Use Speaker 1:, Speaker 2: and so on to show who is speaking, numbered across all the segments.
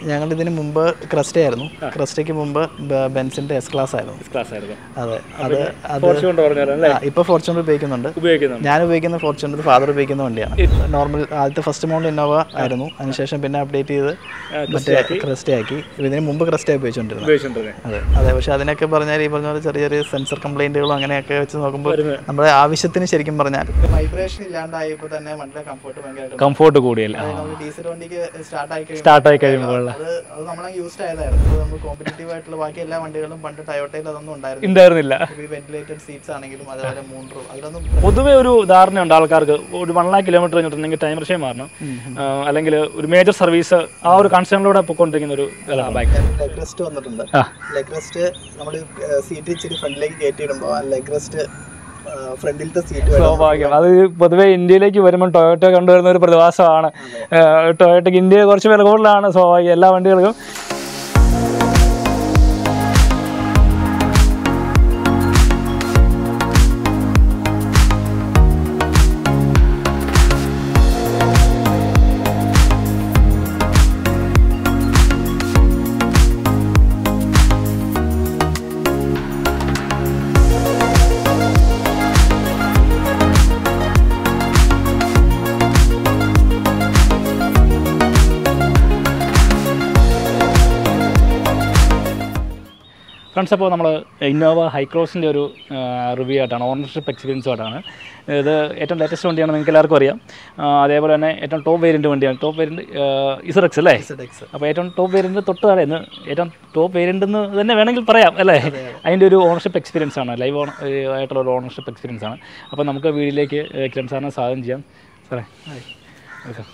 Speaker 1: ഞങ്ങൾ ഇതിന് മുമ്പ് ക്രസ്റ്റ ആയിരുന്നു ക്രസ്റ്റയ്ക്ക് മുമ്പ് ബ- ബെൻസിന്റെ എസ് ക്ലാസ് ആയിരുന്നു
Speaker 2: ക്ലാസ് ആയിരുന്നു
Speaker 1: അതെ അത് അത്
Speaker 2: ഫോർച്യൂൺ പറഞ്ഞാൽ അല്ലേ
Speaker 1: ആ, ഇപ്പൊ ഫോർച്യൂണർ ഉപയോഗിക്കുന്നുണ്ട്
Speaker 2: ഉപയോഗിക്കുന്നുണ്ട്
Speaker 1: ഞാൻ ഉപയോഗിക്കുന്ന ഫോർച്യൂണർ ഫാദർ ഉപയോഗിക്കുന്ന വണ്ടിയാണ് നോർമൽ ആദ്യത്തെ ഫസ്റ്റ് മോഡൽ ഇന്നോവ ആയിരുന്നു അതിനുശേഷം പിന്നെ അപ്ഡേറ്റ് ചെയ്ത് മറ്റേ ക്രസ്റ്റ ആക്കി ഇതിന് മുമ്പ് ക്രസ്റ്റ ഉപയോഗിച്ചുകൊണ്ടിരുന്നത്
Speaker 2: ഉപയോഗിച്ചിട്ടുണ്ടെങ്കിൽ
Speaker 1: അതെ അതെ പക്ഷെ അതിനൊക്കെ പറഞ്ഞാൽ ഈ പറഞ്ഞ പോലെ ചെറിയ ചെറിയ സെൻസർ കംപ്ലൈന്റുകളും അങ്ങനെയൊക്കെ വെച്ച് നോക്കുമ്പോൾ നമ്മുടെ ആവശ്യത്തിന് ശരിക്കും പറഞ്ഞാൽ വൈബ്രേഷൻ ഇല്ലാണ്ടായപ്പോൾ തന്നെ വണ്ടിയുടെ കംഫർട്ട് ഭയങ്കരമായിട്ട്
Speaker 2: കംഫോർട്ട് കൂടിയല്ല
Speaker 1: നമ്മൾ ഡീസൽ വണ്ടിക്ക് സ്റ്റാർട്ട് ആയി കഴിയുമ്പോൾ
Speaker 2: സ്റ്റാർട്ട് ആയി കഴിയുമ്പോൾ
Speaker 1: അത് അത് നമ്മളെ യൂസ്ഡ് ആയതായിരുന്നു അത് നമ്മൾ കോമ്പറ്റേറ്റീവ് ആയിട്ടുള്ള ബാക്കി എല്ലാ വണ്ടികളും പണ്ട് ടയോട്ടയിൽ അതൊന്നും ഉണ്ടായിരുന്നു
Speaker 2: ഉണ്ടായിരുന്നില്ല
Speaker 1: ഈ വെന്റിലേറ്റഡ് സീറ്റ്സ് ആണെങ്കിലും അതേപോലെ മൂൺ റൂം അതിലൊന്നും
Speaker 2: പൊതുവെ ഒരു ധാരണയുണ്ട് ആൾക്കാർക്ക് ഒരു വൺ ലാക്ക് കിലോമീറ്റർ കഴിഞ്ഞിട്ടുണ്ടെങ്കിൽ ടൈം റഷേ മാറണം ആ, അല്ലെങ്കിൽ ഒരു മേജർ സർവീസ് ആ ഒരു കൺസേണിലൂടെ പോയിക്കൊണ്ടിരിക്കുന്ന ഒരു ബൈക്ക്
Speaker 1: ലെഗ് റെസ്റ്റ് വന്നിട്ടുണ്ട്
Speaker 2: ആ.
Speaker 1: ലെഗ് റെസ്റ്റ് നമ്മൾ സീറ്റ് ഇച്ചിരി ഫ്രണ്ടിലേക്ക് കയറ്റിയിടുമ്പോൾ ആ ലെഗ് റെസ്റ്റ് ഫ്രണ്ടിലത്തെ സീറ്റ്
Speaker 2: സ്വാഭാവികം അത് പൊതുവെ ഇന്ത്യയിലേക്ക് വരുമ്പോൾ ടൊയോട്ട കണ്ടുവരുന്ന ഒരു പ്രതിഭാസമാണ് ടൊയോട്ടയ്ക്ക് ഇന്ത്യയിൽ കുറച്ച് വില കൂടുതലാണ് സ്വാഭാവികം എല്ലാ വണ്ടികൾക്കും ഫ്രണ്ട്സ് അപ്പോൾ നമ്മൾ ഇന്നോവ ഹൈക്രോസിൻ്റെ ഒരു റിവ്യൂ ആയിട്ടാണ് ഓണർഷിപ്പ് എക്സ്പീരിയൻസുമായിട്ടാണ് ഇത് ഏറ്റവും ലേറ്റസ്റ്റ് വണ്ടിയാണ് നിങ്ങൾക്ക് എല്ലാവർക്കും അറിയാം ആ, അതേപോലെ തന്നെ ഏറ്റവും ടോപ്പ് വേരിയൻറ്റ് വണ്ടിയാണ് ടോപ്പ് വേരിയൻറ്റ് ഇസറക്സ് അല്ലേ അപ്പോൾ ഏറ്റവും ടോപ്പ് വേരിയൻറ്റ് തൊട്ട് താഴെ ഇന്ന് ഏറ്റവും ടോപ്പ് വേരിയൻ്റ് എന്ന് തന്നെ വേണമെങ്കിൽ പറയാം അല്ലേ അതിൻ്റെ ഒരു ഓണർഷിപ്പ് എക്സ്പീരിയൻസ് ആണ് ലൈവ് ഓൺ ആയിട്ടുള്ള ഒരു ഓണർഷിപ്പ് എക്സ്പീരിയൻസ് ആണ് അപ്പോൾ നമുക്ക് വീട്ടിലേക്ക് കിരൺ സാറിനെ സ്വാഗതം ചെയ്യാം സാറേ വെൽക്കം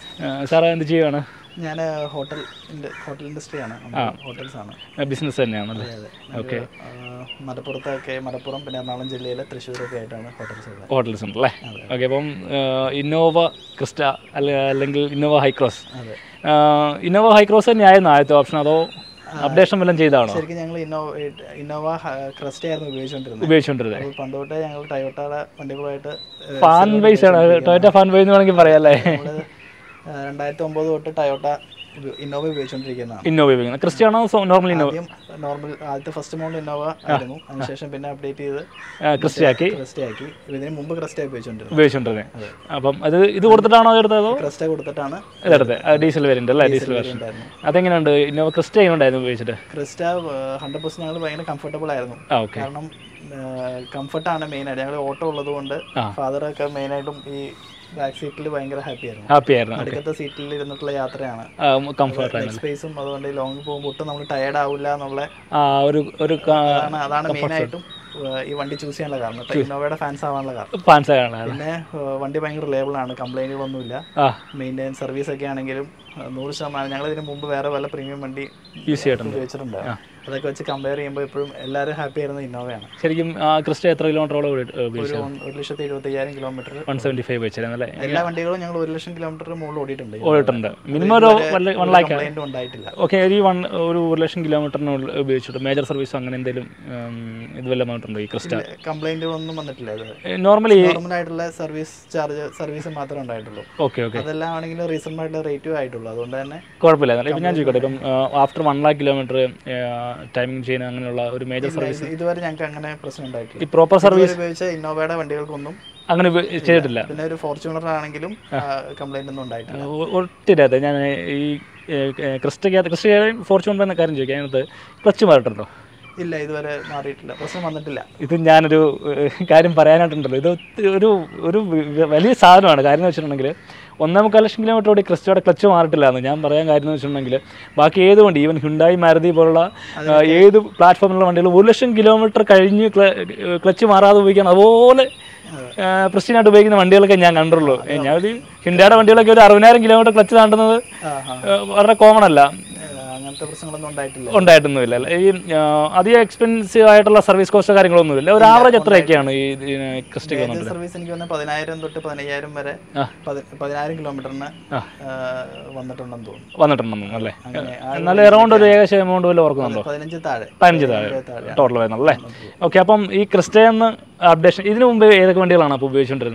Speaker 2: സാറേ എന്ത് ചെയ്യുകയാണ്
Speaker 1: ഞാൻ ഹോട്ടൽ ഹോട്ടൽ ഇൻഡസ്ട്രിയാണ് ഹോട്ടൽസ് ആണ്
Speaker 2: ബിസിനസ് തന്നെയാണല്ലേ ഓക്കെ
Speaker 1: മലപ്പുറത്തൊക്കെ മലപ്പുറം പിന്നെ എറണാകുളം ജില്ലയിലെ തൃശ്ശൂരൊക്കെ ആയിട്ടാണ് ഹോട്ടൽസ് ഉള്ളത്
Speaker 2: ഹോട്ടൽസ് ഉണ്ടല്ലേ ഓക്കെ അപ്പം ഇന്നോവ ക്രിസ്റ്റ അല്ല അല്ലെങ്കിൽ ഇന്നോവ ഹൈക്രോസ്
Speaker 1: അതെ
Speaker 2: ഇന്നോവ ഹൈക്രോസ് തന്നെയായിരുന്നു ആദ്യത്തെ ഓപ്ഷൻ അതോ അപ്ഡേഷൻ വല്ലതും ചെയ്താണോ
Speaker 1: ശരിക്കും ഞങ്ങൾ ഇന്നോവ ഇന്നോവ ക്രസ്റ്റ ആയിരുന്നു ഉപയോഗിച്ചുകൊണ്ടിരുന്നത്
Speaker 2: ഉപയോഗിച്ചുകൊണ്ടിരുന്നത്
Speaker 1: അപ്പോൾ പണ്ട് തൊട്ടേ ഞങ്ങൾ ടയോട്ടയുടെ വണ്ടികളുമായിട്ട് ഏഹ്,
Speaker 2: ഫാൻ ബേസ് ആണ് ടൊയറ്റ ഫാൻ ബേസ് എന്ന് വേണമെങ്കിൽ പറയാം അല്ലേ
Speaker 1: നമ്മള് ഏഹ്, രണ്ടായിരത്തി ഒമ്പത് തൊട്ട് ടയോട്ട ഉപ- ഇന്നോവ ഉപയോഗിച്ചുകൊണ്ടിരിക്കുന്നതാണ്
Speaker 2: ഇന്നോവ ഉപയോഗിക്കുന്നത് ക്രിസ്ത്യാണോ നോർമൽ ഇന്നോവ
Speaker 1: ആദ്യം നോർമൽ ആദ്യത്തെ ഫസ്റ്റ് മോഡൽ ഇന്നോവ ആയിരുന്നു അതിനുശേഷം പിന്നെ അപ്ഡേറ്റ് ചെയ്ത്
Speaker 2: ക്രിസ്റ്റിയാക്കി
Speaker 1: ക്രസ്റ്റ ആക്കി ഇതിന് മുമ്പ് ക്രസ്റ്റ ഉപയോഗിച്ചുകൊണ്ടിരുന്നത്
Speaker 2: ഉപയോഗിച്ചുകൊണ്ടിരുന്നത് അപ്പം അത് ഇത് കൊടുത്തിട്ടാണോ എടുത്തത് അതോ
Speaker 1: ക്രസ്റ്റ കൊടുത്തിട്ടാണ്
Speaker 2: ഇതെടുത്തത് ഡീസൽ വേരിയന്റ് അല്ലേ ഡീസൽ വേർഷൻ
Speaker 1: ഉണ്ടായിരുന്നു
Speaker 2: അതെങ്ങനെയുണ്ട് ഇന്നോവ ക്രിസ്റ്റ എങ്ങനെയുണ്ടായിരുന്നു ഉപയോഗിച്ചിട്ട്
Speaker 1: ക്രിസ്റ്റ ഹൺഡ്രഡ് പെർസെന്റ് ഞങ്ങൾ ഭയങ്കര കംഫർട്ടബിൾ ആയിരുന്നു
Speaker 2: ആ ഓക്കെ
Speaker 1: കാരണം കംഫർട്ടാണ് മെയിൻ ആയിട്ട് ഞങ്ങൾ ഓട്ടോ ഉള്ളത് കൊണ്ട്
Speaker 2: ആ.
Speaker 1: ഫാദറൊക്കെ മെയിൻ ആയിട്ടും ഈ ബാക്ക് സീറ്റിൽ ഭയങ്കര ഹാപ്പി ആയിരുന്നു
Speaker 2: ഹാപ്പി ആയിരുന്നു
Speaker 1: അടുക്കത്തെ സീറ്റിൽ ഇരുന്നിട്ടുള്ള യാത്രയാണ്
Speaker 2: കംഫർട്ട്
Speaker 1: ലെഗ് സ്പേസും അതുകൊണ്ട് ലോങ് പോകുമ്പോൾ ഒട്ടും നമ്മൾ ടയർഡ് ആവില്ല എന്നുള്ള
Speaker 2: ആ ഒരു ഒരു
Speaker 1: അതാണ് അതാണ് മെയിൻ ആയിട്ടും ഏഹ്, ഈ വണ്ടി ചൂസ് ചെയ്യാനുള്ള കാരണം കേട്ടോ. ഇന്നോവയുടെ ഫാൻസ് ആവാനുള്ള കാരണം
Speaker 2: ഫാൻസ് ആണ്
Speaker 1: പിന്നെ ഏഹ്, വണ്ടി ഭയങ്കര റിലയബിൾ ആണ് കംപ്ലൈന്റുകളൊന്നുമില്ല
Speaker 2: ആ
Speaker 1: മെയിൻ്റെനൻസ് സർവീസ് ഒക്കെ ആണെങ്കിലും ഏഹ്, നൂറ് ശതമാനം ഞങ്ങൾ ഇതിന് മുമ്പ് വേറെ വല്ല പ്രീമിയം വണ്ടി
Speaker 2: യൂസ് ചെയ്തിട്ടുണ്ട്
Speaker 1: ഉപയോഗിച്ചിട്ടുണ്ട് അതൊക്കെ വെച്ച് കമ്പയർ ചെയ്യുമ്പോൾ എപ്പോഴും എല്ലാവരും ഹാപ്പി ആയിരുന്ന ഇന്നോവയാണ്
Speaker 2: ശരിക്കും ആ ക്രിസ്റ്റ എത്ര കിലോമീറ്ററോളം
Speaker 1: ഒരു
Speaker 2: ഉപയോഗിച്ചത്
Speaker 1: ഒന്ന് ഒരു ലക്ഷത്തി എഴുപത്തി അയ്യായിരം കിലോമീറ്റർ
Speaker 2: വൺ സെവൻറ്റി ഫൈവ് വെച്ചിരുന്നു അല്ലേ
Speaker 1: എല്ലാ വണ്ടികളും ഞങ്ങൾ ഒരു ലക്ഷം കിലോമീറ്റർ മുകളിൽ ഓടിയിട്ടുണ്ട്
Speaker 2: ഓടിയിട്ടുണ്ട് മിനിമം ഒരു വൺ ലാക്ക്
Speaker 1: കംപ്ലൈന്റ് ഉണ്ടായിട്ടില്ല
Speaker 2: ഓക്കെ ഈ വൺ ഒരു ഒരു ലക്ഷം കിലോമീറ്ററിനുള്ളിൽ ഉപയോഗിച്ചിട്ട് മേജർ സർവീസ് അങ്ങനെ എന്തെങ്കിലും ഉം, ഇത് വല്ലതും വന്നിട്ടുണ്ടോ ഈ ക്രിസ്റ്റ
Speaker 1: കംപ്ലൈന്റുകളൊന്നും വന്നിട്ടില്ല ഇത്
Speaker 2: നോർമലി
Speaker 1: നോർമൽ ആയിട്ടുള്ള സർവീസ് ചാർജ് സർവീസ് മാത്രമേ ഉണ്ടായിട്ടുള്ളൂ
Speaker 2: ഓക്കെ ഓക്കെ
Speaker 1: അതെല്ലാം ആണെങ്കിലും റീസണബിൾ ആയിട്ടുള്ള റേറ്റും ആയിട്ടുള്ളൂ അതുകൊണ്ട് തന്നെ
Speaker 2: കുഴപ്പമില്ല ഇപ്പം ഞാൻ ചോദിക്കട്ടെ ഇപ്പം after one lakh kilometre timing ചെയ്യുന്ന അങ്ങനെയുള്ള ഒരു മേജർ സർവീസ്
Speaker 1: ഇത് ഇതുവരെ ഞങ്ങൾക്ക് അങ്ങനെ പ്രശ്നം ഉണ്ടായിട്ടില്ല
Speaker 2: ഈ പ്രോപ്പർ സർവീസ്
Speaker 1: ഇതുവരെ ഉപയോഗിച്ച ഇന്നോവയുടെ വണ്ടികൾക്കൊന്നും
Speaker 2: അങ്ങനെ ഉപ- ചെയ്തിട്ടില്ല
Speaker 1: പിന്നെ ഒരു ഫോർച്യൂണർ ആണെങ്കിലും കംപ്ലൈന്റ് ഒന്നും ഉണ്ടായിട്ടില്ല
Speaker 2: ഒട്ടില്ലാതെ ഞാൻ ഈ ക്രിസ്റ്റയ്ക്കകത്ത് ക്രിസ്റ്റ ഫോർച്യൂൺ എന്ന കാര്യം ചോദിക്കാം അതിനകത്ത് ക്ലച്ച് മാറിയിട്ടുണ്ടോ
Speaker 1: ഇല്ല ഇതുവരെ മാറിയിട്ടില്ല പ്രശ്നം വന്നിട്ടില്ല
Speaker 2: ഇത് ഞാനൊരു ഏഹ്, കാര്യം പറയാനായിട്ടുണ്ടല്ലോ ഇത് ഒത്തിരി ഒരു ഒരു വ- വലിയ സാധനമാണ് കാര്യം എന്ന് വെച്ചിട്ടുണ്ടെങ്കിൽ ഒന്നേ മുക്കാൽ ലക്ഷം കിലോമീറ്റർ ഓടി ക്രിസ്റ്റയുടെ ക്ലച്ച് മാറിയിട്ടില്ല എന്ന് ഞാൻ പറയാൻ കാര്യം എന്ന് വെച്ചിട്ടുണ്ടെങ്കിൽ ബാക്കി ഏത് വണ്ടി ഈവൻ ഹുണ്ടായി മാരുതി പോലുള്ള ആ, ഏത് പ്ലാറ്റ്ഫോമിലുള്ള വണ്ടികൾ ഒരു ലക്ഷം കിലോമീറ്റർ കഴിഞ്ഞ് ക്ലച്ച് മാറാതെ ഉപയോഗിക്കാൻ അതുപോലെ പ്രസ്റ്റീനായിട്ട് ഉപയോഗിക്കുന്ന വണ്ടികളൊക്കെ ഞാൻ കണ്ടുള്ളൂ ഏ, ഞാൻ ഒരു ഹിണ്ടയുടെ വണ്ടികളൊക്കെ ഒരു അറുപതിനായിരം കിലോമീറ്റർ ക്ലച്ച് താണ്ടുന്നത്
Speaker 1: ആ ആ
Speaker 2: ഏഹ്, വളരെ കോമൺ അല്ല
Speaker 1: അങ്ങനത്തെ പ്രശ്നങ്ങളൊന്നും ഉണ്ടായിട്ടില്ല
Speaker 2: ഉണ്ടായിട്ടൊന്നുമില്ല അല്ലേ? ഈ ആ, അധികം എക്സ്പെൻസീവ് ആയിട്ടുള്ള സർവീസ് കോസ്റ്റോ കാര്യങ്ങളൊന്നുമില്ല ഒരു ആവറേജ് എത്രയൊക്കെയാണ് ഈ ക്രിസ്റ്റിക്ക്
Speaker 1: മേജർ സർവീസ് എനിക്ക് വന്ന പതിനായിരം തൊട്ട് പതിനയ്യായിരം വരെ
Speaker 2: ആ.
Speaker 1: പതി- പതിനായിരം കിലോമീറ്ററിന്
Speaker 2: ആ.
Speaker 1: വന്നിട്ടുണ്ടെന്ന് തോന്നുന്നു
Speaker 2: വന്നിട്ടുണ്ടെന്നും അല്ലേ
Speaker 1: അങ്ങനെ ആ
Speaker 2: എന്നാലും എറൗണ്ട് ഒരു ഏകദേശം എമൗണ്ട് വല്ല ഓർക്കുന്നുണ്ടോ
Speaker 1: പതിനഞ്ച് താഴെ
Speaker 2: പതിനഞ്ച് താഴെ
Speaker 1: താഴെ
Speaker 2: ടോട്ടൽ വരുന്നത് അല്ലേ ഓക്കെ അപ്പം ഈ ക്രിസ്റ്റയെന്ന് അപ്ഡേഷൻ ഇതിനു മുമ്പ് ഏതൊക്കെ വണ്ടികളാണ് അപ്പോൾ ഉപയോഗിച്ചുകൊണ്ടിരുന്നത്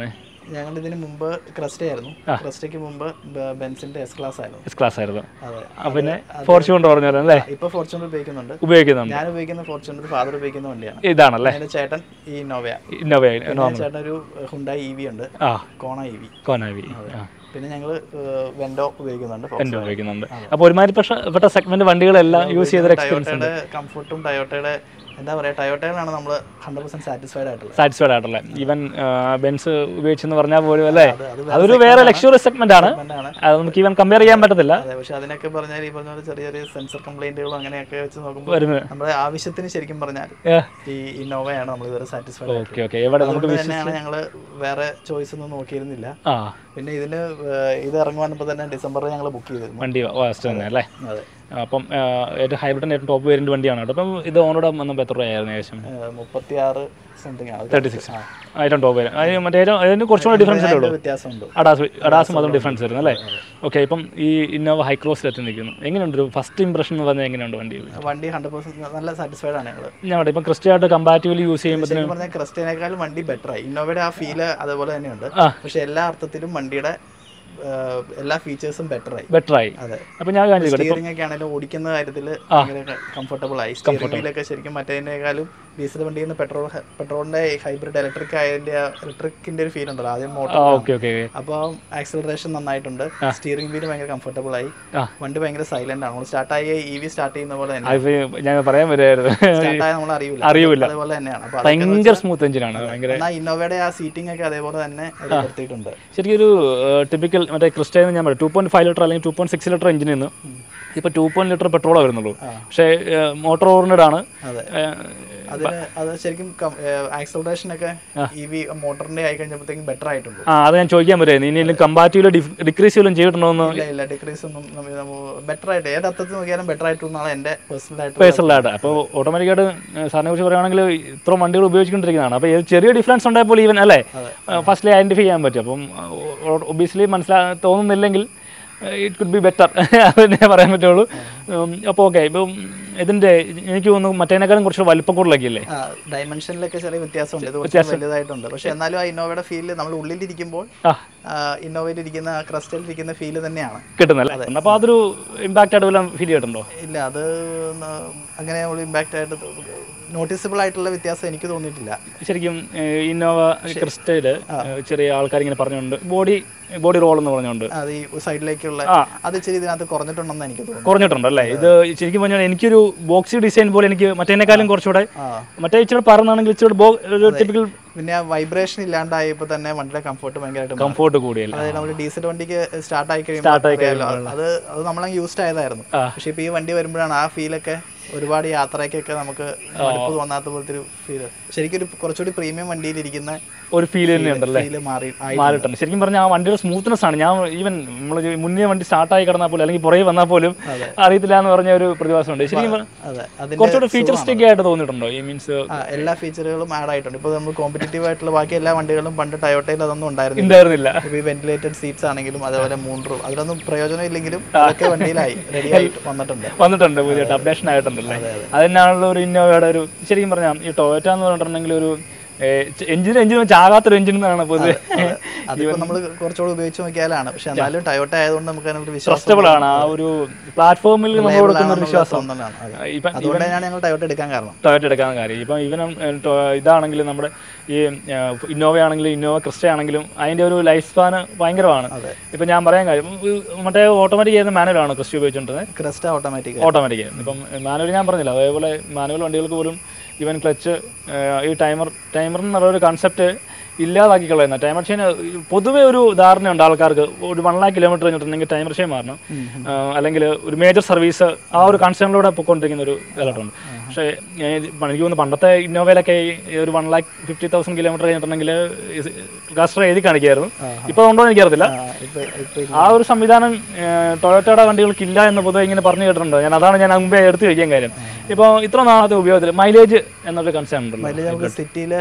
Speaker 1: ഞങ്ങൾ ഇതിന് മുമ്പ് ക്രസ്റ്റ ആയിരുന്നു ക്രസ്റ്റയ്ക്ക് മുമ്പ് ബ- ബെൻസിന്റെ എസ് ക്ലാസ് ആയിരുന്നു
Speaker 2: എസ് ക്ലാസ് ആയിരുന്നു
Speaker 1: അതെ
Speaker 2: ആ, പിന്നെ ഫോർച്യൂൺ പറഞ്ഞല്ലോ അല്ലേ
Speaker 1: ഇപ്പൊ ഫോർച്യൂണർ ഉപയോഗിക്കുന്നുണ്ട്
Speaker 2: ഉപയോഗിക്കുന്നുണ്ട്
Speaker 1: ഞാൻ ഉപയോഗിക്കുന്ന ഫോർച്യൂണർ ഫാദർ ഉപയോഗിക്കുന്ന വണ്ടിയാണ്
Speaker 2: ഇതാണല്ലേ
Speaker 1: എന്റെ ചേട്ടൻ ഈ ഇന്നോവയ
Speaker 2: ഇന്നോവ
Speaker 1: ചേട്ടൻ ഒരു ഹുണ്ടായി ഇ വി ഉണ്ട്
Speaker 2: ആ
Speaker 1: കോണ ഇ വി
Speaker 2: കോനാവി ആ
Speaker 1: പിന്നെ ഞങ്ങൾ വെൻഡോ ഉപയോഗിക്കുന്നുണ്ട്
Speaker 2: എൻ്റെ ഉപയോഗിക്കുന്നുണ്ട് അപ്പോൾ ഒരുമാതിരി പക്ഷേ പെട്ട സെഗ്മെന്റ് വണ്ടികളെല്ലാം യൂസ് ചെയ്തൊരു എക്സ്പീരിയൻസ്
Speaker 1: ടയോട്ടയുടെ കംഫർട്ടും ടയോട്ടയുടെ എന്താ പറയാ ടയോട്ടയിലാണ് നമ്മൾ ഹൺഡ്രഡ് പെർസെന്റ് സാറ്റിസ്ഫൈഡ് ആയിട്ടുള്ളത്
Speaker 2: സാറ്റിസ്ഫൈഡ് ആയിട്ടുള്ള ഈവൻ ബെൻസ് ഉപയോഗിച്ചെന്ന് പറഞ്ഞാൽ പോലും അല്ലേ
Speaker 1: അത് അത്
Speaker 2: അതൊരു വേറെ ലക്ഷറി സെഗ്മെന്റ് ആണ്
Speaker 1: ആണ്
Speaker 2: അത് നമുക്ക് ഈവൻ കമ്പയർ ചെയ്യാൻ പറ്റത്തില്ല
Speaker 1: അതെ പക്ഷെ അതിനൊക്കെ പറഞ്ഞാൽ ഈ പറഞ്ഞ പോലെ ചെറിയ ചെറിയ സെൻസർ കംപ്ലൈന്റുകളും അങ്ങനെയൊക്കെ വെച്ച് നോക്കുമ്പോൾ
Speaker 2: വരുന്നത്
Speaker 1: നമ്മുടെ ആവശ്യത്തിന് ശരിക്കും പറഞ്ഞാൽ ഈ ഇന്നോവയാണ് നമ്മൾ ഇതുവരെ സാറ്റിസ്ഫൈഡ്
Speaker 2: ഓക്കെ ഓക്കെ എവിടെ നമുക്ക്
Speaker 1: അതുകൊണ്ട് തന്നെയാണ് ഞങ്ങൾ വേറെ ചോയ്സ് ഒന്നും നോക്കിയിരുന്നില്ല
Speaker 2: ആ
Speaker 1: പിന്നെ ഇതിന് ഏഹ്, ഇത് ഇറങ്ങുവാനപ്പോൾ തന്നെ ഡിസംബറിൽ ഞങ്ങൾ ബുക്ക് ചെയ്തിരുന്നു
Speaker 2: വണ്ടി വാസ്റ്റ് തന്നെ അല്ലേ
Speaker 1: അതെ
Speaker 2: അപ്പം ആ, ഏറ്റവും ഹൈബ്രിഡിൻ്റെ ഏറ്റവും ടോപ്പ് വേരിയന്റ് വണ്ടിയാണ് കേട്ടോ അപ്പം ഇത് ഓണോടെ വന്നപ്പോൾ എത്ര രൂപയായിരുന്നു ഏകദേശം
Speaker 1: മുപ്പത്തി ആറ് സംതിങ് ആണ്
Speaker 2: തേർട്ടി സിക്സ് ഏറ്റവും ടോപ്പ് വേരിയന്റ് അതിന് മറ്റേ ഏറ്റവും അതിന് കുറച്ചുകൂടെ ഡിഫറൻസ് ഉള്ളൂ
Speaker 1: വ്യത്യാസമുണ്ട്
Speaker 2: അഡാസ് അഡാസും അതും ഡിഫറൻസ് വരുന്നു അല്ലേ ഓക്കെ ഇപ്പം ഈ ഇന്നോവ ഹൈക്രോസിൽ എത്തി നിൽക്കുന്നു എങ്ങനെയുണ്ട് ഒരു ഫസ്റ്റ് ഇംപ്രഷൻ എന്ന് പറഞ്ഞാൽ എങ്ങനെയുണ്ട് വണ്ടി
Speaker 1: വണ്ടി ഹൺഡ്രഡ് പെർസെന്റ് നല്ല സാറ്റിസ്ഫൈഡ് ആണ് ഞങ്ങൾ
Speaker 2: ഞങ്ങളുടെ ഇപ്പം ക്രിസ്റ്റിയായിട്ട് കമ്പാരിറ്റീവ്ലി യൂസ് ചെയ്യുമ്പോൾ
Speaker 1: ശരിക്കും പറഞ്ഞാൽ ക്രിസ്റ്റേനേക്കാളും വണ്ടി ബെറ്റർ ആയി ഇന്നോവയുടെ ആ ഫീല് അതേപോലെ തന്നെയുണ്ട്
Speaker 2: ആ.
Speaker 1: പക്ഷെ എല്ലാ അർത്ഥത്തിലും വണ്ടിയുടെ ഏഹ്, എല്ലാ ഫീച്ചേഴ്സും ബെറ്റർ ആയി
Speaker 2: ബെറ്റർ ആയി
Speaker 1: അതെ
Speaker 2: അപ്പം ഞാൻ കാണിച്ചു
Speaker 1: സ്റ്റിയറിംഗ് ഒക്കെ ആണെങ്കിലും ഓടിക്കുന്ന കാര്യത്തിൽ ഭയങ്കര കംഫർട്ടബിൾ ആയി സ്റ്റിയറിംഗ് വീലൊക്കെ ശരിക്കും മറ്റേതിനേക്കാളും ഡീസൽ വണ്ടിയിൽ നിന്ന് പെട്രോൾ പെട്രോളിന്റെ ഹൈബ്രിഡ് ഇലക്ട്രിക് ആയതിന്റെ ഇലക്ട്രിക്കിന്റെ ഒരു ഫീൽ ഉണ്ടല്ലോ ആദ്യം മോട്ടോർ
Speaker 2: ആ ഓക്കെ ഓക്കെ
Speaker 1: അപ്പോൾ ആക്സലറേഷൻ നന്നായിട്ടുണ്ട് സ്റ്റിയറിംഗ് വീല് ഭയങ്കര കംഫർട്ടബിൾ ആയി
Speaker 2: ആ.
Speaker 1: വണ്ടി ഭയങ്കര സൈലന്റ് ആണ് നമ്മൾ സ്റ്റാർട്ടായി ഇ വി സ്റ്റാർട്ട് ചെയ്യുന്ന പോലെ തന്നെ
Speaker 2: അതിപ്പോൾ ഞാൻ പറയാൻ വരുമായിരുന്നു
Speaker 1: സ്റ്റാർട്ടായ നമ്മൾ അറിയില്ല
Speaker 2: അറിയൂല.
Speaker 1: അതേപോലെ തന്നെയാണ് അപ്പോൾ
Speaker 2: ഭയങ്കര സ്മൂത്ത് എഞ്ചിനാണ് ഭയങ്കര
Speaker 1: എന്നാൽ ഇന്നോവയുടെ ആ സീറ്റിംഗ് ഒക്കെ അതേപോലെ തന്നെ എടുത്തിട്ടുണ്ട്
Speaker 2: ശരിക്കും ഒരു ടിപ്പിക്കൽ മറ്റേ ക്രിസ്റ്റയെന്ന് ഞാൻ പറയാം ടു പോയിന്റ് ഫൈവ് ലിറ്റർ അല്ലെങ്കിൽ ടു പോയിന്റ് സിക്സ് ലിറ്റർ എഞ്ചിനിൽ നിന്ന് ഇപ്പോൾ ടു പോയിന്റ് ലിറ്റർ പെട്രോളേ വരുന്നുള്ളൂ പക്ഷേ മോട്ടോർ ഓറിനഡ് ആണ്
Speaker 1: അതെ
Speaker 2: ഏഹ്,
Speaker 1: അതിന് അത് ശരിക്കും ആക്സലറേഷൻ ഒക്കെ ഇ വി മോട്ടറിന്റെ ആയി കഴിഞ്ഞപ്പോഴത്തേക്കും ബെറ്റർ ആയിട്ടുണ്ട്
Speaker 2: ആ അത് ഞാൻ ചോദിക്കാൻ പറ്റുമായിരുന്നു ഇനി കമ്പാറ്റീവ് ഡിക്രീസ് ചെയ്യലും ചെയ്തിട്ടുണ്ടോ എന്ന്
Speaker 1: ഇല്ല ഇല്ല ഡിക്രീസ് ഒന്നും ബെറ്റർ ആയിട്ട് ഏത് അർത്ഥത്തിൽ നോക്കിയാലും ബെറ്റർ ആയിട്ടുണ്ടെന്നാണ് എന്റെ പേഴ്സണൽ ആയിട്ട്
Speaker 2: പേഴ്സണലായിട്ട് അപ്പോൾ ഓട്ടോമാറ്റിക്കായിട്ട് സാറിനെ കുറിച്ച് പറയുകയാണെങ്കിൽ ഇത്ര വണ്ടികൾ ഉപയോഗിച്ചുകൊണ്ടിരിക്കുന്നതാണ് അപ്പോൾ ഇത് ചെറിയ ഡിഫറൻസ് ഉണ്ടായപ്പോൾ ഈവൻ അല്ലേ ഫസ്റ്റ്ലി ഐഡൻറ്റിഫൈ ചെയ്യാൻ പറ്റും അപ്പം ഒബിയസ്ലി മനസ്സിലാ തോന്നുന്നില്ലെങ്കിൽ ഇറ്റ് കുഡ് ബി ബെറ്റർ അതന്നെ പറയാൻ പറ്റുള്ളൂ അപ്പോൾ ഓക്കെ ഇപ്പം ഇതിൻ്റെ എനിക്ക് തോന്നുന്നു മറ്റേനേക്കാളും കുറച്ച് വലിപ്പം കൂടുതലൊക്കെ ഇല്ലേ
Speaker 1: ഡയമെൻഷനിലൊക്കെ ചെറിയ വ്യത്യാസമുണ്ട് ഇത് കുറച്ച് വലുതായിട്ടുണ്ട് പക്ഷെ എന്നാലും ആ ഇന്നോവയുടെ ഫീല് നമ്മൾ ഉള്ളിലിരിക്കുമ്പോൾ
Speaker 2: ആ
Speaker 1: ഇന്നോവയിൽ ഇരിക്കുന്ന ക്രസ്റ്റയിൽ ഇരിക്കുന്ന ഫീല് തന്നെയാണ്
Speaker 2: കിട്ടുന്നല്ലേ അപ്പോൾ അതൊരു ഇമ്പാക്റ്റ് ആയിട്ട് വല്ലതും ഫീൽ ചെയ്തിട്ടുണ്ടോ
Speaker 1: ഇല്ല അത് ന- അങ്ങനെ നമ്മൾ ഇമ്പാക്റ്റ് ആയിട്ട് നോട്ടീസബിൾ ആയിട്ടുള്ള വ്യത്യാസം എനിക്ക് തോന്നിയിട്ടില്ല
Speaker 2: ശരിക്കും ഏഹ്, ഇന്നോവ ക്രിസ്റ്റയിൽ ചെറിയ ആൾക്കാർ ഇങ്ങനെ പറഞ്ഞുകൊണ്ട് ബോഡി ബോഡി റോൾ എന്ന് പറഞ്ഞുകൊണ്ട്
Speaker 1: അത് ഈ സൈഡിലേക്കുള്ള
Speaker 2: ആ.
Speaker 1: അത് ഇച്ചിരി ഇതിനകത്ത് കുറഞ്ഞിട്ടുണ്ടെന്ന് എനിക്ക് തോന്നുന്നു
Speaker 2: കുറഞ്ഞിട്ടുണ്ട് അല്ലേ ഇത് ശരിക്കും പറഞ്ഞാൽ എനിക്കൊരു ബോക്സി ഡിസൈൻ പോലെ എനിക്ക് മറ്റേനേക്കാളും കുറച്ചുകൂടെ
Speaker 1: ആ
Speaker 2: മറ്റേ ഇച്ചിരി പറന്നാണെങ്കിൽ ഇച്ചിരി ബോ ഒരു ടിപ്പിക്കൽ
Speaker 1: പിന്നെ ആ വൈബ്രേഷൻ ഇല്ലാണ്ടായപ്പോൾ തന്നെ വണ്ടിയുടെ കംഫർട്ട് ഭയങ്കരമായിട്ട് മാറി.
Speaker 2: കംഫോർട്ട് കൂടിയല്ല
Speaker 1: അതായത് നമ്മൾ ഡീസൽ വണ്ടിക്ക് സ്റ്റാർട്ട് ആയി കഴിയുമ്പോൾ അറിയാലോ, അത് അത് നമ്മളെ യൂസ്ഡ് ആയതായിരുന്നു
Speaker 2: ആ.
Speaker 1: പക്ഷെ ഇപ്പൊ ഈ വണ്ടി വരുമ്പോഴാണ് ആ ഫീലൊക്കെ ഒരുപാട് യാത്രയ്ക്കൊക്കെ നമുക്ക് മടുപ്പ് തോന്നാത്ത പോലത്തെ ഒരു ഫീല് ശരിക്കും ഒരു കുറച്ചുകൂടി പ്രീമിയം വണ്ടിയിൽ ഇരിക്കുന്ന
Speaker 2: ഒരു ഫീൽ തന്നെയുണ്ടല്ലേ
Speaker 1: ഫീല് മാറി ആയി
Speaker 2: മാറിയിട്ടുണ്ട് ശരിക്കും പറഞ്ഞാൽ ആ വണ്ടിയുടെ സ്മൂത്ത്നെസ് ആണ് ഞാൻ ഈവൻ നമ്മൾ മുന്നേ വണ്ടി സ്റ്റാർട്ടായി കിടന്നാൽ പോലും അല്ലെങ്കിൽ പുറകെ വന്നാൽ പോലും അറിയത്തില്ല എന്ന് പറഞ്ഞ ഒരു പ്രതിഭാസമുണ്ട് ശരിക്കും പറഞ്ഞാൽ
Speaker 1: അതെ അതിന്റെ
Speaker 2: കുറച്ചുകൂടെ ഫീച്ചറിസ്റ്റിക് ആയിട്ട് തോന്നിയിട്ടുണ്ടോ ഈ മീൻസ്
Speaker 1: ആ, എല്ലാ ഫീച്ചറുകളും ആഡ് ആയിട്ടുണ്ട് ഇപ്പോൾ നമ്മൾ കോമ്പറ്റീറ്റീവ് ആയിട്ടുള്ള ബാക്കി എല്ലാ വണ്ടികളും പണ്ട് ടയോട്ടയിൽ അതൊന്നും ഉണ്ടായിരുന്നില്ല
Speaker 2: ഉണ്ടായിരുന്നില്ല
Speaker 1: ഇപ്പൊ ഈ വെന്റിലേറ്റഡ് സീറ്റ്സ് ആണെങ്കിലും അതേപോലെ മൂൺ റൂം അതിലൊന്നും പ്രയോജനം ഇല്ലെങ്കിലും അതൊക്കെ വണ്ടിയിലായി റെഡി ആയിട്ട് വന്നിട്ടുണ്ട്
Speaker 2: വന്നിട്ടുണ്ട് പുതിയതായിട്ട് അപ്ഡേഷൻ ആയിട്ടുണ്ടല്ലേ അതിനാണല്ലോ ഒരു ഇന്നോവയുടെ ഒരു ശരിക്കും പറഞ്ഞാൽ ഈ ടൊയോറ്റ എന്ന് പറഞ്ഞിട്ടുണ്ടെങ്കിൽ ഒരു എഞ്ചിൻ എഞ്ചിൻ ചാകാത്തൊരു എഞ്ചിൻ എന്നാണ് പൊതുവെ
Speaker 1: അതിപ്പോ നമ്മൾ കുറച്ചുകൂടി ഉപയോഗിച്ച് നോക്കിയാലാണ് പക്ഷെ എന്നാലും ടയോട്ട ആയതുകൊണ്ട് നമുക്ക് അതിനൊരു വിശ്വാസം
Speaker 2: ട്രസ്റ്റബിൾ ആണ് ആ ഒരു പ്ലാറ്റ്ഫോമിൽ നമ്മൾ കൊടുക്കുന്ന ഒരു വിശ്വാസം
Speaker 1: തോന്നുന്നതാണ് അതെ.
Speaker 2: ഇപ്പം
Speaker 1: അതുകൊണ്ട് തന്നെയാണ് ഞങ്ങൾ ടയോട്ട എടുക്കാൻ കാരണം
Speaker 2: ടൊയോറ്റ എടുക്കാൻ കാര്യം ഇപ്പം ഇവനും ഇതാണെങ്കിലും നമ്മുടെ ഈ ഇന്നോവ ആണെങ്കിലും ഇന്നോവ ക്രിസ്റ്റ ആണെങ്കിലും അതിൻ്റെ ഒരു ലൈഫ് സ്പാന് ഭയങ്കരമാണ് ഇപ്പം ഞാൻ പറയാൻ കാര്യം ഈ മറ്റേ ഓട്ടോമാറ്റിക് ചെയ്യുന്ന മാനുവലാണ് ക്രിസ്റ്റ ഉപയോഗിച്ചിട്ടുള്ളത്
Speaker 1: ക്രസ്റ്റ ഓട്ടോമാറ്റിക്
Speaker 2: ഓട്ടോമാറ്റിക് ഇപ്പം മാനുവൽ ഞാൻ പറഞ്ഞില്ല അതേപോലെ മാനുവൽ വണ്ടികൾക്ക് പോലും ഈവൻ ക്ലച്ച് ഈ ടൈമർ ടൈമർ എന്നുള്ള ഒരു കൺസെപ്റ്റ് ഇല്ലാതാക്കി കളയുന്ന ടൈമർ ഷെയിൻ പൊതുവെ ഒരു ധാരണയുണ്ട് ആൾക്കാർക്ക് ഒരു വൺ ലാക്ക് കിലോമീറ്റർ കഴിഞ്ഞിട്ടുണ്ടെങ്കിൽ ടൈമർ ഷെയിൻ മാറണം ആ, അല്ലെങ്കിൽ ഒരു മേജർ സർവീസ് ആ ഒരു കൺസേണിലൂടെ പൊയ്ക്കൊണ്ടിരിക്കുന്ന ഒരു കാലഘട്ടമുണ്ട് പക്ഷേ ഏ, ഇത് എനിക്ക് തോന്നുന്നു പണ്ടത്തെ ഇന്നോവയിലൊക്കെ ഈ ഒരു one lakh fifty thousand kilometre കഴിഞ്ഞിട്ടുണ്ടെങ്കിൽ കാസ്റ്റർ എഴുതി കാണിക്കായിരുന്നു ഇപ്പോൾ ഉണ്ടോ എന്ന് എനിക്കറിയത്തില്ല
Speaker 1: ഇപ്പൊ ഇപ്പൊ
Speaker 2: ആ ഒരു സംവിധാനം ടൊയോട്ടയുടെ വണ്ടികൾക്കില്ല എന്ന് പൊതുവെ ഇങ്ങനെ പറഞ്ഞു കേട്ടിട്ടുണ്ട് ഞാൻ അതാണ് ഞാൻ മുമ്പേ എടുത്തു കഴിക്കാൻ കാര്യം ഇപ്പോൾ ഇത്ര നാളത്തെ ഉപയോഗത്തിൽ മൈലേജ് എന്നൊരു കൺസേൺ ഉണ്ടല്ലോ
Speaker 1: മൈലേജ് നമുക്ക് സിറ്റിയിൽ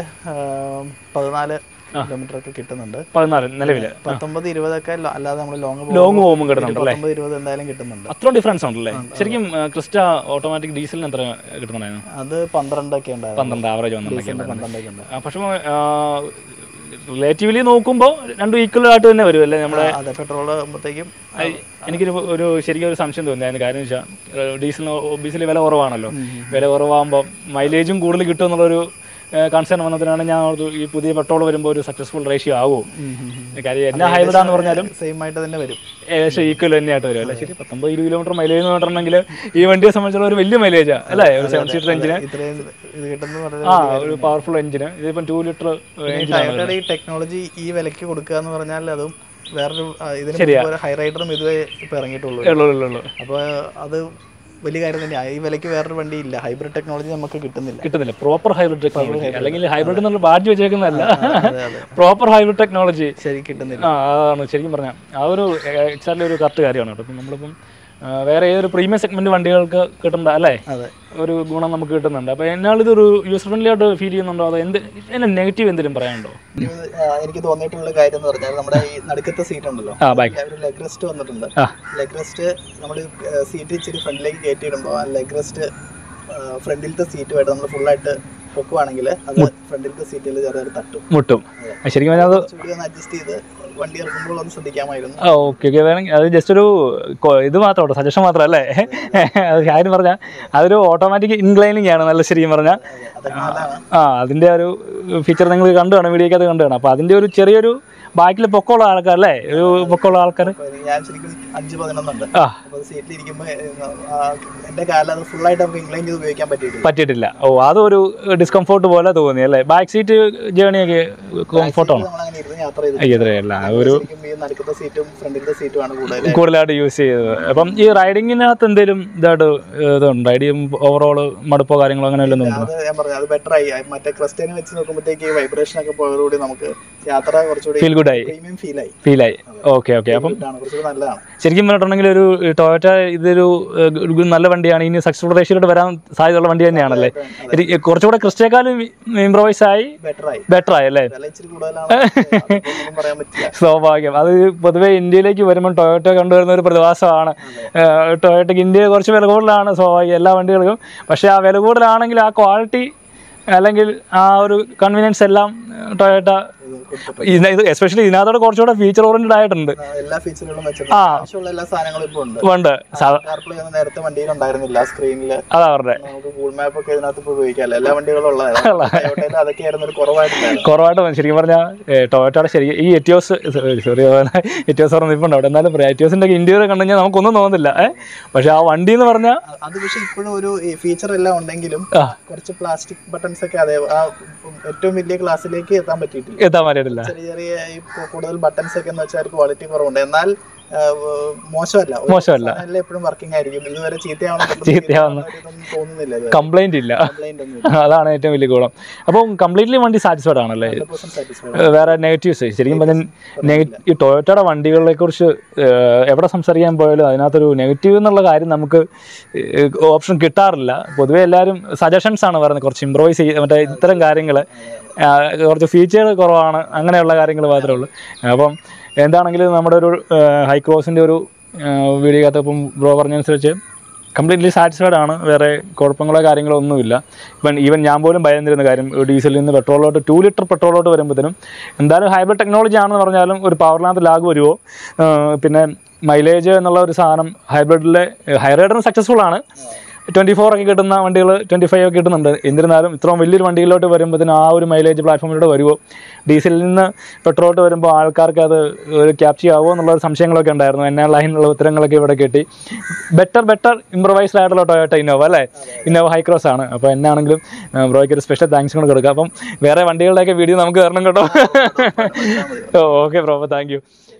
Speaker 1: പതിനാല് കിലോമീറ്റർ ഒക്കെ കിട്ടുന്നുണ്ട്
Speaker 2: പതിനാല് നിലവിൽ
Speaker 1: പത്തൊമ്പത് ഇരുപതൊക്കെ ലോ- അല്ലാതെ നമ്മൾ ലോങ്
Speaker 2: ലോങ് പോകുമ്പോൾ കിട്ടുന്നുണ്ടല്ലേ
Speaker 1: പത്തൊമ്പത് ഇരുപത് എന്തായാലും കിട്ടുന്നുണ്ട്
Speaker 2: അത്രയും ഡിഫറൻസ് ഉണ്ടല്ലേ ശരിക്കും ആ, ക്രിസ്റ്റ ഓട്ടോമാറ്റിക് ഡീസലിന് എത്ര കിട്ടുന്നുണ്ടായിരുന്നു
Speaker 1: അത് പന്ത്രണ്ടൊക്കെ ഉണ്ടായിരുന്നു
Speaker 2: പന്ത്രണ്ട് ആവറേജ് വന്നിട്ടുണ്ടെങ്കിൽ
Speaker 1: പന്ത്രണ്ടൊക്കെ ഉണ്ട്
Speaker 2: പക്ഷേ റിലേറ്റീവ്ലി നോക്കുമ്പോൾ രണ്ടും ഈക്വൽ ആയിട്ട് തന്നെ വരും അല്ലേ നമ്മുടെ
Speaker 1: അതെ പെട്രോൾ ആകുമ്പോഴത്തേക്കും
Speaker 2: ഐ- എനിക്കൊരു ഒരു ശരിക്കും ഒരു സംശയം തോന്നി അതിന് കാര്യം വെച്ചാൽ ഡീസലിന് ഒബിയസ്ലി വില കുറവാണല്ലോ വില കുറവാകുമ്പോൾ മൈലേജും കൂടുതൽ കിട്ടും എന്നുള്ളൊരു കൺസേൺ വന്നതിനാണ് ഞാൻ ഓർത്തു ഈ പുതിയ പെട്രോൾ വരുമ്പോൾ ഒരു സക്സസ്ഫുൾ റേഷ്യോ ആവുമോ കാര്യം എന്നാ ഹൈബ്രിഡാന്ന് പറഞ്ഞാലും
Speaker 1: സെയിം ആയിട്ട് തന്നെ വരും
Speaker 2: ഏകദേശം ഈക്വൽ തന്നെയായിട്ട് വരും അല്ലേ ശരി പത്തൊമ്പത് ഇരുപത് കിലോമീറ്റർ മൈലേജ് എന്ന് പറഞ്ഞിട്ടുണ്ടെങ്കിൽ ഈ വണ്ടിയെ സംബന്ധിച്ചുള്ള ഒരു വലിയ മൈലേജാ അല്ലേ ഒരു സെവൻ സീറ്റർ എഞ്ചിന്
Speaker 1: ഇത്രയും ഇത് കിട്ടുന്നത് വളരെ
Speaker 2: ആ ഒരു പവർഫുൾ എഞ്ചിന് ഇതിപ്പം ടൂ ലിറ്റർ എഞ്ചിൻ
Speaker 1: ടയോട്ടയുടെ ഈ ടെക്നോളജി ഈ വിലക്ക് കൊടുക്കുക എന്ന് പറഞ്ഞാൽ അതും വേറൊരു ആ, ഇതിന് മുമ്പ് ഒരു ഹൈ റൈഡറും ഇതുവരെ ഇപ്പൊ ഇറങ്ങിയിട്ടുള്ളൂ
Speaker 2: ഉള്ളൂ ഉള്ളൂ ഉള്ളൂ
Speaker 1: അപ്പോൾ അത് വലിയ കാര്യം തന്നെയാണ് ഈ വിലക്ക് വേറൊരു വണ്ടി ഇല്ല ഹൈബ്രിഡ് ടെക്നോളജി നമുക്ക് കിട്ടുന്നില്ല
Speaker 2: കിട്ടുന്നില്ല പ്രോപ്പർ ഹൈബ്രിഡ് ടെക്നോളജി അല്ലെങ്കിൽ ഹൈബ്രിഡ് എന്നുള്ള ബാഡ്ജ് വെച്ചേക്കുന്നതല്ല
Speaker 1: അതെ അതെ
Speaker 2: പ്രോപ്പർ ഹൈബ്രിഡ് ടെക്നോളജി
Speaker 1: ശരി കിട്ടുന്നില്ല
Speaker 2: ആ അതാണ് ശരിക്കും പറഞ്ഞാൽ ആ ഒരു എക്സാക്ട്ലി ഒരു കറക്റ്റ് കാര്യമാണ് കേട്ടോ ഇപ്പം നമ്മളിപ്പം ആ, വേറെ ഏതൊരു പ്രീമിയം സെഗ്മെന്റ് വണ്ടികൾക്ക് കിട്ടണ്ട അല്ലേ
Speaker 1: അതെ
Speaker 2: ഒരു ഗുണം നമുക്ക് കിട്ടുന്നുണ്ട് അപ്പോൾ എന്നാളിതൊരു യൂസർ ഫ്രണ്ട്ലി ആയിട്ട് ഫീൽ ചെയ്യുന്നുണ്ടോ അതോ എന്ത് എന്നെ നെഗറ്റീവ് എന്തെങ്കിലും പറയാനുണ്ടോ
Speaker 1: ഇത്, ആ, എനിക്ക് തോന്നിയിട്ടുള്ള കാര്യം എന്ന് പറഞ്ഞാൽ നമ്മുടെ ഈ നടുക്കത്തെ സീറ്റ് ഉണ്ടല്ലോ
Speaker 2: ആ ബാക്ക്
Speaker 1: ഒരു ലെഗ് റെസ്റ്റ് വന്നിട്ടുണ്ട്
Speaker 2: ആ.
Speaker 1: ലെഗ് റെസ്റ്റ് നമ്മൾ സീറ്റ് ഇച്ചിരി ഫ്രണ്ടിലേക്ക് കയറ്റിയിടുമ്പോൾ ആ ലെഗ് റെസ്റ്റ് ഫ്രണ്ടിലത്തെ സീറ്റുമായിട്ട് നമ്മൾ ഫുള്ളായിട്ട് പൊക്കുവാണെങ്കിൽ അത് ഫ്രണ്ടിലത്തെ സീറ്റിൽ ചെറിയൊരു തട്ടും
Speaker 2: മുട്ടും ആ, ശരിക്കും പറഞ്ഞാൽ അത്
Speaker 1: കുറച്ചുകൂടി ഒന്ന് അഡ്ജസ്റ്റ് ചെയ്ത് വണ്ടി ഇറക്കുമ്പോൾ ഒന്ന് ശ്രദ്ധിക്കാമായിരുന്നു
Speaker 2: ആ ഓക്കെ ഓക്കെ വേണമെങ്കിൽ അത് ജസ്റ്റ് ഒരു കൊ- ഇത് മാത്രം കേട്ടോ സജഷൻ മാത്രം അല്ലേ അത് കാര്യം പറഞ്ഞാൽ അതൊരു ഓട്ടോമാറ്റിക് ഇൻക്ലൈനിങ് ആണ് നല്ല ശരിക്കും പറഞ്ഞാൽ
Speaker 1: അതെ, അതൊക്കെ നല്ലതാണ്
Speaker 2: ആ അതിൻ്റെ ഒരു ഫീച്ചർ നിങ്ങൾ കണ്ടു കാണും വീഡിയോക്ക് അത് കണ്ടു കാണും അപ്പോൾ അതിൻ്റെ ഒരു ചെറിയൊരു ബാക്കിൽ പൊക്കമുള്ള ആൾക്കാർ അല്ലേ ഒരു പൊക്കമുള്ള ആൾക്കാർ
Speaker 1: അപ്പൊ ഇത് ഞാൻ ശരിക്കും അഞ്ച് പതിനൊന്നുണ്ട്
Speaker 2: ആ
Speaker 1: അപ്പോൾ സീറ്റിൽ ഇരിക്കുമ്പോൾ എൻ്റെ കാലം അത് ഫുള്ളായിട്ട് നമുക്ക് ഇൻക്ലൈൻ ചെയ്ത് ഉപയോഗിക്കാൻ പറ്റിയിട്ടില്ല
Speaker 2: പറ്റിയിട്ടില്ല ഓ അതൊരു ഡിസ്കംഫോർട്ട് പോലെ തോന്നി അല്ലേ ബാക്ക് സീറ്റ് ജേണിയൊക്കെ കംഫോർട്ടാണ്
Speaker 1: നമ്മൾ അങ്ങനെ ഇരുന്ന് യാത്ര ചെയ്ത്
Speaker 2: എത്രയല്ല ഒരു
Speaker 1: ശരിക്കും ഈ നടുക്കത്തെ സീറ്റും ഫ്രണ്ടിലത്തെ സീറ്റുമാണ് കൂടുതൽ
Speaker 2: കൂടുതലായിട്ട് യൂസ് ചെയ്തത് അപ്പം ഈ റൈഡിങ്ങിനകത്ത് എന്തെങ്കിലും ഇതായിട്ട് ഇതുണ്ട് റൈഡ് ഓവറോൾ മടുപ്പോ കാര്യങ്ങളോ അങ്ങനെ വല്ലതും ഉണ്ടോ
Speaker 1: അത് ഞാൻ പറഞ്ഞു അത് ബെറ്റർ ആയി അത് മറ്റേ ക്രിസ്റ്റേനെ വെച്ച് നോക്കുമ്പോഴത്തേക്ക് ഈ വൈബ്രേഷൻ ഒക്കെ പോയതോടുകൂടി നമുക്ക് യാത്ര കുറച്ചുകൂടി
Speaker 2: ഫീൽ ഗുഡ് ആയി
Speaker 1: പ്രീമിയം ഫീൽ ആയി
Speaker 2: ഫീലായി ഓക്കെ ഓക്കെ അപ്പം
Speaker 1: ഇതാണ് കുറച്ചുകൂടി നല്ലതാണ്
Speaker 2: ശരിക്കും പറഞ്ഞിട്ടുണ്ടെങ്കിൽ ഒരു ടൊയോറ്റ ഇതൊരു ഏഹ്, ഒരു നല്ല വണ്ടിയാണ് ഇനി സക്സസ്ഫുൾ റേഷ്യയിലോട്ട് വരാൻ സാധ്യതയുള്ള വണ്ടി തന്നെയാണല്ലേ ഇത് കുറച്ചുകൂടെ ക്രിസ്റ്റേക്കാളും ഇംപ്രവൈസ് ആയി
Speaker 1: ബെറ്റർ ആയി
Speaker 2: ബെറ്റർ ആയി അല്ലേ
Speaker 1: വില ഇച്ചിരി കൂടുതലാണ് അതൊന്നും പറയാൻ പറ്റില്ല
Speaker 2: സ്വാഭാവികം അത് പൊതുവെ ഇന്ത്യയിലേക്ക് വരുമ്പോൾ ടൊയോറ്റ കണ്ടുവരുന്ന ഒരു പ്രതിഭാസമാണ് ഏഹ്, ടൊയോറ്റയ്ക്ക് ഇന്ത്യയിൽ കുറച്ച് വില കൂടുതലാണ് സ്വാഭാവികം എല്ലാ വണ്ടികൾക്കും പക്ഷേ ആ വില കൂടുതലാണെങ്കിൽ ആ ക്വാളിറ്റി അല്ലെങ്കിൽ ആ ഒരു കൺവീനിയൻസ് എല്ലാം ഏഹ്, ടൊയോറ്റ
Speaker 1: ഇത് കൊടുത്തിട്ട്
Speaker 2: ഇത് ഇത് എസ്പെഷ്യലി ഇതിനകത്തോടെ കുറച്ചുകൂടെ ഫീച്ചർ ഓറിയന്റഡ് ആയിട്ടുണ്ട്
Speaker 1: ആ, എല്ലാ ഫീച്ചറുകളും വെച്ചിട്ട്
Speaker 2: ആ.
Speaker 1: ആവശ്യമുള്ള എല്ലാ സാധനങ്ങളും ഇപ്പോൾ ഉണ്ട്
Speaker 2: ഉണ്ട് സാ-
Speaker 1: കാർപ്ലേ ഒന്നും നേരത്തെ വണ്ടിയിൽ ഉണ്ടായിരുന്നില്ല സ്ക്രീനിൽ
Speaker 2: അതാ അവരുടെ
Speaker 1: നമുക്ക് ഗൂഗിൾ മാപ്പ് ഒക്കെ ഇതിനകത്ത് ഇപ്പോൾ ഉപയോഗിക്കാമല്ലോ എല്ലാ വണ്ടികളും ഉള്ളതാണ് ടൊയോട്ടയിൽ അതൊക്കെയായിരുന്നു ഒരു കുറവായിട്ടുണ്ടായിരുന്നു
Speaker 2: കുറവായിട്ട് തോന്നി. ശരിക്കും പറഞ്ഞാൽ ടൊയോറ്റയുടെ ശരി ഈ എറ്റിയോസ് സോറി എറ്റിയോസ് പറഞ്ഞ ഇപ്പം അവിടെ എന്നാലും പറയാം എറ്റിയോസിൻ്റെ ഇന്റീരിയർ കണ്ടു കഴിഞ്ഞാൽ നമുക്കൊന്നും തോന്നുന്നില്ല ഏഹ് പക്ഷെ ആ വണ്ടി എന്ന് പറഞ്ഞാൽ
Speaker 1: അ- അത് പക്ഷെ ഇപ്പോഴും ഒരു ഫീച്ചർ എല്ലാം ഉണ്ടെങ്കിലും
Speaker 2: ആ.
Speaker 1: കുറച്ച് പ്ലാസ്റ്റിക് ബട്ടൺസ് ഒക്കെ അതെ ആ ഏറ്റവും വലിയ ക്ലാസ്സിലേക്ക് എത്താൻ പറ്റിയിട്ടില്ല
Speaker 2: എത്താൻ പറ്റിയിട്ടില്ല
Speaker 1: ചെറിയ ചെറിയ ഈ കു- കൂടുതൽ ബട്ടൺസ് ഒക്കെ എന്ന് വെച്ചാൽ ക്വാളിറ്റി കുറവുണ്ട് എന്നാൽ ആ, വ- മോശമല്ല ഒരു
Speaker 2: മോശമല്ല.
Speaker 1: സാധനം എപ്പോഴും വർക്കിംഗ് ആയിരിക്കും ഇതുവരെ ചീത്തയാവണം
Speaker 2: ചീത്തയാവുന്ന.
Speaker 1: ഇതൊന്നും തോന്നുന്നില്ല ഇത്
Speaker 2: കംപ്ലൈന്റ് ഇല്ല
Speaker 1: കംപ്ലൈന്റ് ഒന്നും
Speaker 2: അതാണ് ഏറ്റവും വലിയ ഗുണം അപ്പം കംപ്ലീറ്റ്ലി വണ്ടി സാറ്റിസ്ഫൈഡ് ആണല്ലേ
Speaker 1: സാറ്റിസ്ഫൈഡ്
Speaker 2: ഏഹ് വേറെ നെഗറ്റീവ്സ് ശരിക്കും പറഞ്ഞാൽ നെഗ- ഈ ടൊയോറ്റയുടെ വണ്ടികളെ കുറിച്ച് എവിടെ സംസാരിക്കാൻ പോയാലും അതിനകത്തൊരു നെഗറ്റീവ് എന്നുള്ള കാര്യം നമുക്ക് ഓപ്ഷൻ കിട്ടാറില്ല പൊതുവെ എല്ലാവരും സജഷൻസ് ആണ് പറയുന്നത് കുറച്ച് ഇമ്പ്രൂവൈസ് ചെയ്ത് മറ്റേ ഇത്തരം കാര്യങ്ങൾ കുറച്ച് ഫീച്ചർ കുറവാണ് അങ്ങനെയുള്ള കാര്യങ്ങൾ മാത്രമേ ഉള്ളൂ അപ്പം എന്താണെങ്കിലും നമ്മുടെ ഒരു ഹൈ ക്രോസിൻ്റെ ഒരു വീഡിയോക്കകത്ത് ഇപ്പം ബ്രോ പറഞ്ഞനുസരിച്ച് കംപ്ലീറ്റ്ലി സാറ്റിസ്ഫൈഡ് ആണ് വേറെ കുഴപ്പങ്ങളോ കാര്യങ്ങളോ ഒന്നുമില്ല ഇവൻ ഈവൻ ഞാൻ പോലും ഭയന്നിരുന്ന കാര്യം ഡീസലിൽ നിന്ന് പെട്രോളിലോട്ട് ടു ലിറ്റർ പെട്രോളിലോട്ട് വരുമ്പോഴത്തേനും എന്തായാലും ഹൈബ്രിഡ് ടെക്നോളജി ആണെന്ന് പറഞ്ഞാലും ഒരു പവറിനകത്ത് ലാഗ് വരുമോ ആ, പിന്നെ മൈലേജ് എന്നുള്ള ഒരു സാധനം ഹൈബ്രിഡിലെ ഹൈറൈഡറിന് സക്സസ്ഫുൾ ആണ് ട്വൻറ്റി ഫോർ ഒക്കെ കിട്ടുന്ന വണ്ടികൾ ട്വൻറ്റി ഫൈവ് ഒക്കെ കിട്ടുന്നുണ്ട് എന്നിരുന്നാലും ഇത്രയും വലിയൊരു വണ്ടിയിലോട്ട് വരുമ്പോഴത്തേനും ആ ഒരു മൈലേജ് പ്ലാറ്റ്ഫോമിലൂടെ വരുമോ ഡീസലിൽ നിന്ന് പെട്രോളിലോട്ട് വരുമ്പോൾ ആൾക്കാർക്ക് അത് ഒരു ക്യാപ്ചർ ആവുമോ എന്നുള്ള ഒരു സംശയങ്ങളൊക്കെ ഉണ്ടായിരുന്നു എന്നെ ലൈനിലുള്ള ഉത്തരങ്ങളൊക്കെ ഇവിടെ കിട്ടി ബെറ്റർ ബെറ്റർ ഇംപ്രവൈസ്ഡ് ആയിട്ടുള്ള ടൊയോട്ട ഇന്നോവ അല്ലേ ഇന്നോവ ഹൈക്രോസ് ആണ് അപ്പോൾ എന്നാണെങ്കിലും ബ്രോയ്ക്ക് ഒരു സ്പെഷ്യൽ താങ്ക്സ് കൂടെ കൊടുക്കുക അപ്പം വേറെ വണ്ടികളുടെയൊക്കെ വീഡിയോ നമുക്ക് തരണം കേട്ടോ ഓക്കെ ബ്രോ താങ്ക് യു